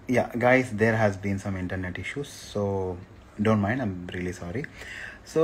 yeah guys there has been some internet issues so don't mind i'm really sorry so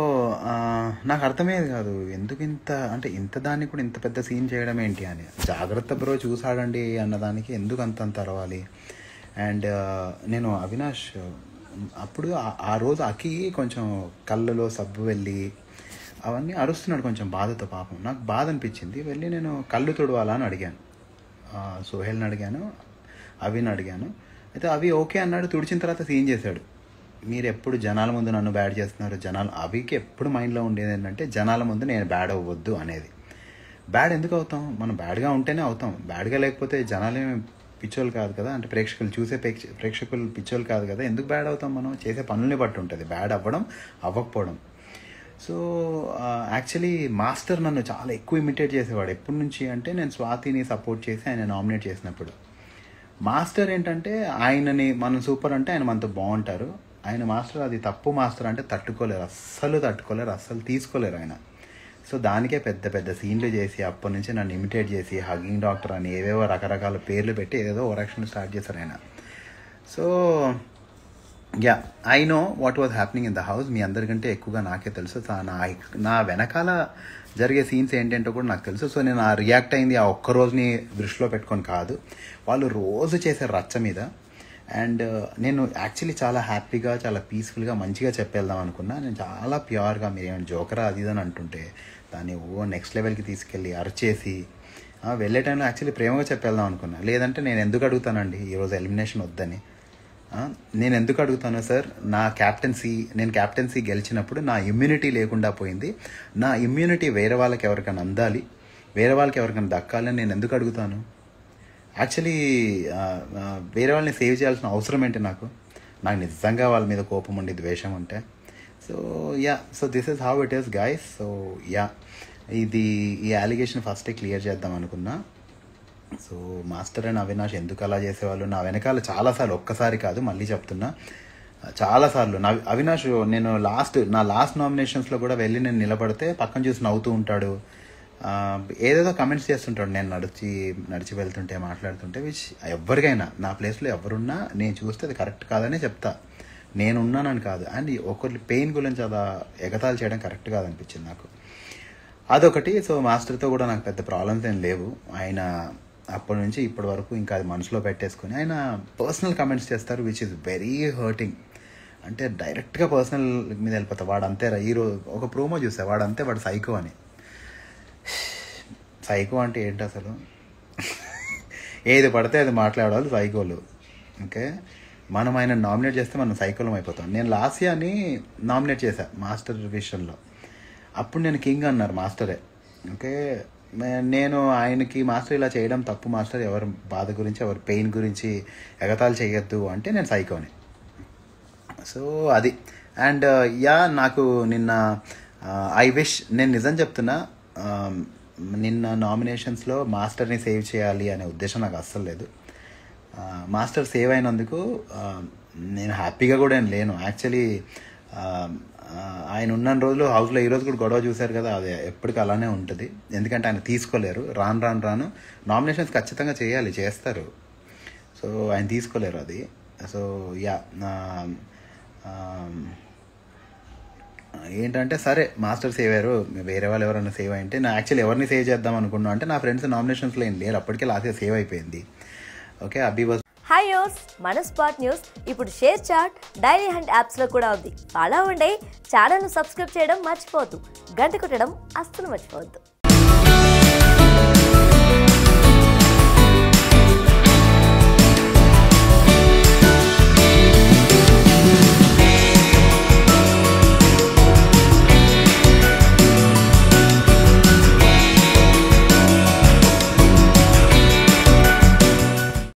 నాకు అర్థమయ్యేది కాదు ఎందుకు ఇంత అంటే ఇంత దాన్ని కూడా ఇంత పెద్ద సీన్ చేయడం ఏంటి అని జాగ్రత్త బ్రో చూసాడండి అన్నదానికి ఎందుకు అంత అంత అరవాలి అండ్ నేను అవినాష్ అప్పుడు ఆ- ఆ రోజు అకి కొంచెం కళ్ళలో సబ్బు వెళ్ళి అవన్నీ అరుస్తున్నాడు కొంచెం బాధతో పాపం నాకు బాధ అనిపించింది వెళ్ళి నేను కళ్ళు తుడవాలా అని అడిగాను ఆ, సోహెల్ని అడిగాను అవిని అడిగాను అయితే అవి ఓకే అన్నాడు తుడిచిన తర్వాత సీన్ చేశాడు మీరు ఎప్పుడు జనాల ముందు నన్ను బ్యాడ్ చేస్తున్నారు జనాలు అవికి ఎప్పుడు మైండ్లో ఉండేది ఏంటంటే జనాల ముందు నేను బ్యాడ్ అవ్వద్దు అనేది బ్యాడ్ ఎందుకు అవుతాం మనం బ్యాడ్గా ఉంటేనే అవుతాం బ్యాడ్గా లేకపోతే జనాలేమి పిచ్చోళ్ళు కాదు కదా అంటే ప్రేక్షకులు చూసే ప్రేక్ష ప్రేక్షకులు పిచ్చోళ్ళు కాదు కదా ఎందుకు బ్యాడ్ అవుతాం మనం చేసే పనుల్ని బట్టి ఉంటుంది బ్యాడ్ అవ్వడం అవ్వకపోవడం సో యాక్చువల్లీ మాస్టర్ నన్ను చాలా ఎక్కువ ఇమిటేట్ చేసేవాడు ఎప్పటి నుంచి అంటే నేను స్వాతిని సపోర్ట్ చేసి ఆయన నామినేట్ చేసినప్పుడు మాస్టర్ ఏంటంటే ఆయనని మనం సూపర్ అంటే ఆయన మనతో బాగుంటారు ఆయన మాస్టర్ అది తప్పు మాస్టర్ అంటే తట్టుకోలేరు అస్సలు తట్టుకోలేరు అస్సలు తీసుకోలేరు ఆయన సో దానికే పెద్ద పెద్ద సీన్లు చేసి అప్పటి నుంచి నన్ను ఇమిటేట్ చేసి హగింగ్ డాక్టర్ అని ఏవేవో రకరకాల పేర్లు పెట్టి ఏదేదో ఓరక్షన్ స్టార్ట్ చేశారు ఆయన so ya I know what was happening in the house మీ అందరికంటే ఎక్కువగా నాకే తెలుసు సో నా నా వెనకాల జరిగే సీన్స్ ఏంటంటో కూడా నాకు తెలుసు సో నేను ఆ రియాక్ట్ అయింది ఆ ఒక్క రోజుని దృష్టిలో పెట్టుకొని కాదు వాళ్ళు రోజు చేసే రచ్చ మీద అండ్ నేను యాక్చువల్లీ చాలా హ్యాపీగా చాలా పీస్ఫుల్గా మంచిగా చెప్పేద్దాం అనుకున్నా నేను చాలా ప్యూర్గా మీరు ఏమైనా జోకరా అది ఇది అని అంటుంటే దాన్ని ఓ నెక్స్ట్ లెవెల్కి తీసుకెళ్ళి అరిచేసి ఆ, వెళ్ళే టైంలో యాక్చువల్లీ ప్రేమగా చెప్పేద్దాం అనుకున్నా లేదంటే నేను ఎందుకు అడుగుతానండి ఈరోజు ఎలిమినేషన్ వద్దని ఆ, నేను ఎందుకు అడుగుతాను సార్ నా క్యాప్టెన్సీ నేను క్యాప్టెన్సీ గెలిచినప్పుడు నా ఇమ్యూనిటీ లేకుండా పోయింది నా ఇమ్యూనిటీ వేరే వాళ్ళకి ఎవరికైనా అందాలి వేరే వాళ్ళకి ఎవరికైనా దక్కాలని నేను ఎందుకు అడుగుతాను యాక్చువల్లీ వేరే వాళ్ళని సేవ్ చేయాల్సిన అవసరం ఏంటి నాకు నాకు నిజంగా వాళ్ళ మీద కోపం ఉండి ద్వేషం ఉంటే so ya so this is how it is guys so ya ఇది ఈ అలిగేషన్ ఫస్టే క్లియర్ చేద్దాం అనుకున్నా సో మాస్టర్ అండ్ అవినాష్ ఎందుకు అలా చేసేవాళ్ళు నా వెనకాల చాలాసార్లు ఒక్కసారి కాదు మళ్ళీ చెప్తున్నా చాలాసార్లు నా అవినాష్ నేను లాస్ట్ నా లాస్ట్ నామినేషన్స్లో కూడా వెళ్ళి నేను నిలబడితే పక్కన చూసి నవ్వుతూ ఉంటాడు ఆ, ఏదేదో కమెంట్స్ చేస్తుంటాడు నేను నడిచి నడిచి వెళ్తుంటే మాట్లాడుతుంటే విచ్ ఎవరికైనా నా ప్లేస్లో ఎవరున్నా నేను చూస్తే అది కరెక్ట్ కాదనే చెప్తా నేను ఉన్నానని కాదు అండ్ ఒకరి పెయిన్ గురించి అలా ఎగతాలు చేయడం కరెక్ట్ కాదనిపించింది నాకు అదొకటి సో మాస్టర్తో కూడా నాకు పెద్ద ప్రాబ్లమ్స్ ఏం లేవు ఆయన అప్పటి నుంచి ఇప్పటి వరకు ఇంకా అది మనసులో పెట్టేసుకొని ఆయన పర్సనల్ కమెంట్స్ చేస్తారు విచ్ ఇస్ వెరీ హర్టింగ్ అంటే డైరెక్ట్గా పర్సనల్ మీద వెళ్ళిపోతా వాడు అంతే రా ఈ రోజు ఒక ప్రోమో చూసా వాడు అంతే వాడు సైకో అని సైకో అంటే ఏంటి అసలు ఏది పడితే అది మాట్లాడాలి సైకోలు ఓకే మనం ఆయన నామినేట్ చేస్తే మనం సైకోలం అయిపోతాం నేను లాస్యాని నామినేట్ చేశా మాస్టర్ విషయంలో అప్పుడు నేను కింగ్ అన్నారు మాస్టరే ఓకే మే- నేను ఆయనకి మాస్టర్ ఇలా చేయడం తప్పు మాస్టర్ ఎవరి బాధ గురించి ఎవరి పెయిన్ గురించి ఎగతాలు చేయొద్దు అంటే నేను సైకోని సో అది అండ్ యా నాకు నిన్న ఐ విష్ నేను నిజం చెప్తున్నా ఆ, నిన్న నామినేషన్స్లో మాస్టర్ని సేవ్ చేయాలి అనే ఉద్దేశం నాకు అస్సలు లేదు ఆ, మాస్టర్ సేవ్ అయినందుకు ఆ, నేను హ్యాపీగా కూడా ఏం లేను యాక్చువల్లీ ఆయన ఉన్న రోజులు హౌస్లో ఈ రోజు కూడా గొడవ చూశారు కదా అది ఎప్పటికీ అలానే ఉంటుంది ఎందుకంటే ఆయన తీసుకోలేరు రాను రాను రాను నామినేషన్స్ ఖచ్చితంగా చేయాలి చేస్తారు సో ఆయన తీసుకోలేరు అది సో యా ఏంటంటే సరే మాస్టర్ సేవ్ అయ్యారు వేరే వాళ్ళు ఎవరైనా సేవ్ అయింటే నా యాక్చువల్లీ ఎవరిని సేవ్ చేద్దాం అనుకున్నా అంటే నా ఫ్రెండ్స్ నామినేషన్స్లో ఏం లేరు అప్పటికే లాస్ట్ సేవ్ అయిపోయింది ఓకే అబ్బి వాజ్ హాయ్ యోస్ మన స్పాట్ న్యూస్ ఇప్పుడు షేర్ చాట్ డైలీ హండ్ యాప్స్లో కూడా ఉంది అలా ఉండే ఛానల్ను సబ్స్క్రైబ్ చేయడం మర్చిపోవద్దు గంట కొట్టడం అస్సలు మర్చిపోవద్దు